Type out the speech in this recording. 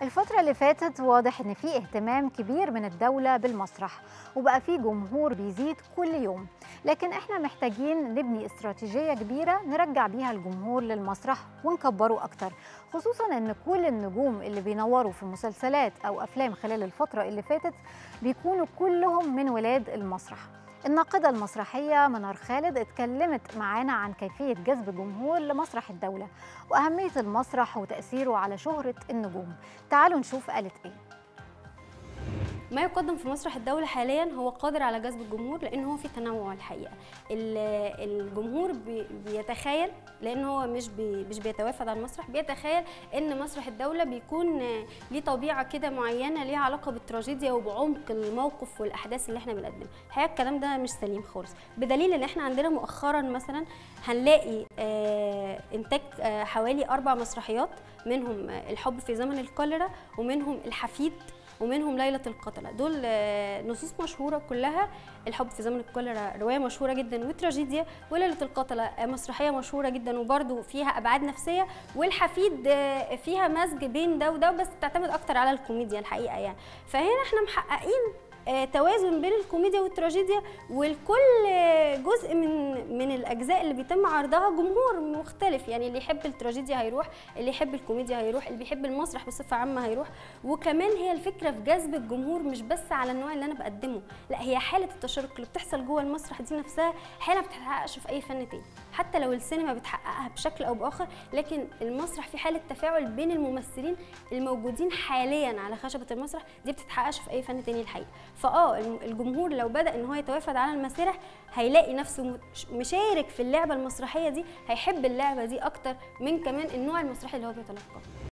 الفترة اللي فاتت واضح إن في اهتمام كبير من الدولة بالمسرح وبقى في جمهور بيزيد كل يوم لكن إحنا محتاجين نبني استراتيجية كبيرة نرجع بيها الجمهور للمسرح ونكبره أكتر خصوصا إن كل النجوم اللي بينوروا في مسلسلات أو أفلام خلال الفترة اللي فاتت بيكونوا كلهم من ولاد المسرح الناقدة المسرحية منار خالد اتكلمت معانا عن كيفية جذب الجمهور لمسرح الدولة وأهمية المسرح وتأثيره على شهرة النجوم تعالوا نشوف قالت إيه ما يقدم في مسرح الدولة حاليا هو قادر على جذب الجمهور لأن هو في تنوع الحقيقة الجمهور بيتخيل لأن هو مش بي مش بيتوافد على المسرح بيتخيل أن مسرح الدولة بيكون ليه طبيعة كده معينة ليها علاقة بالتراجيديا وبعمق الموقف والأحداث اللي احنا بنقدمها الحقيقة الكلام ده مش سليم خالص بدليل أن احنا عندنا مؤخرا مثلا هنلاقي إنتاج حوالي أربع مسرحيات منهم الحب في زمن الكوليرا ومنهم الحفيد ومنهم ليلة القتلة دول نصوص مشهورة كلها الحب في زمن الكوليرا رواية مشهورة جدا وتراجيديا وليلة القتلة مسرحية مشهورة جدا وبرده فيها أبعاد نفسية والحفيد فيها مزج بين ده وده بس بتعتمد أكتر على الكوميديا الحقيقة يعني فهنا احنا محققين توازن بين الكوميديا والتراجيديا ولكل جزء من من الاجزاء اللي بيتم عرضها جمهور مختلف يعني اللي يحب التراجيديا هيروح اللي يحب الكوميديا هيروح اللي بيحب المسرح بصفه عامه هيروح وكمان هي الفكره في جذب الجمهور مش بس على النوع اللي انا بقدمه لا هي حاله التشارك اللي بتحصل جوه المسرح دي نفسها حاله ما بتتحققش في اي فن تاني حتى لو السينما بتحققها بشكل او باخر لكن المسرح في حاله تفاعل بين الممثلين الموجودين حاليا على خشبه المسرح دي بتتحققش في اي فن تاني الحقيقه فاه الجمهور لو بدا ان هو يتوافد على المسارح هيلاقي نفسه مشارك في اللعبه المسرحيه دي هيحب اللعبه دي اكتر من كمان النوع المسرحي اللي هو بيتلقاه